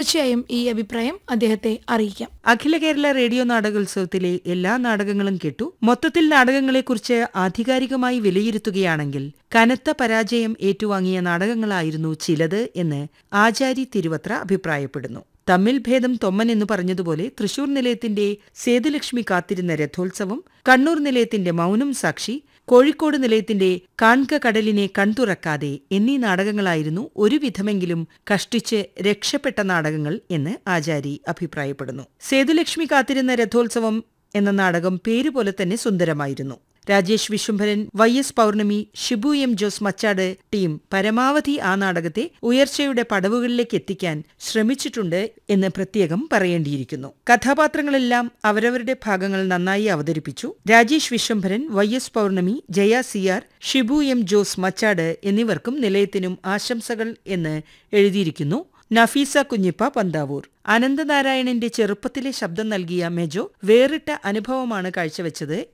തീർച്ചയായും ഈ അഭിപ്രായം അദ്ദേഹത്തെ അറിയിക്കാം അഖില കേരള റേഡിയോ നാടകോത്സവത്തിലെ എല്ലാ നാടകങ്ങളും കേട്ടു മൊത്തത്തിൽ നാടകങ്ങളെക്കുറിച്ച് ആധികാരികമായി വിലയിരുത്തുകയാണെങ്കിൽ കനത്ത പരാജയം ഏറ്റുവാങ്ങിയ നാടകങ്ങളായിരുന്നു ചിലത് എന്ന് ആചാരി തിരുവത്ര അഭിപ്രായപ്പെടുന്നു തമ്മിൽ ഭേദം തൊമ്മൻ എന്ന് പറഞ്ഞതുപോലെ തൃശൂർ നിലയത്തിന്റെ സേതുലക്ഷ്മി കാത്തിരുന്ന രഥോത്സവം കണ്ണൂർ നിലയത്തിന്റെ മൗനം സാക്ഷി കോഴിക്കോട് നിലയത്തിന്റെ കാൺക കടലിനെ കൺതുറക്കാതെ എന്നീ നാടകങ്ങളായിരുന്നു ഒരുവിധമെങ്കിലും കഷ്ടിച്ച് രക്ഷപ്പെട്ട നാടകങ്ങൾ എന്ന് ആചാരി അഭിപ്രായപ്പെടുന്നു സേതുലക്ഷ്മി കാത്തിരുന്ന രഥോത്സവം എന്ന നാടകം പേരുപോലെ തന്നെ സുന്ദരമായിരുന്നു Rajesh Viswambharan Y S Pournami Shibu M Jose Machad team പരമാവധി ആ നാടകത്തെ ഉയർച്ചയുടെ പടവുകളിലേക്ക് എത്തിക്കാൻ ശ്രമിച്ചിട്ടുണ്ട് എന്ന് പ്രത്യേകം പറയേണ്ടിയിരിക്കുന്നു കഥാപാത്രങ്ങളെല്ലാം അവരവരുടെ ഭാഗങ്ങൾ നന്നായി അവതരിപ്പിച്ചു Rajesh Viswambharan Y S Pournami Jaya CR Shibu M Jose Machad എന്നിവർക്കും നിലയത്തിനും ആശംസകൾ എന്ന് എഴുതിയിരിക്കുന്നു നഫീസ കുഞ്ഞിപ്പ പന്താവൂർ അനന്തനാരായണന്റെ ചെറുപ്പത്തിലെ ശബ്ദം നൽകിയ മെജോ വേറിട്ട അനുഭവമാണ് കാഴ്ചവെച്ചത്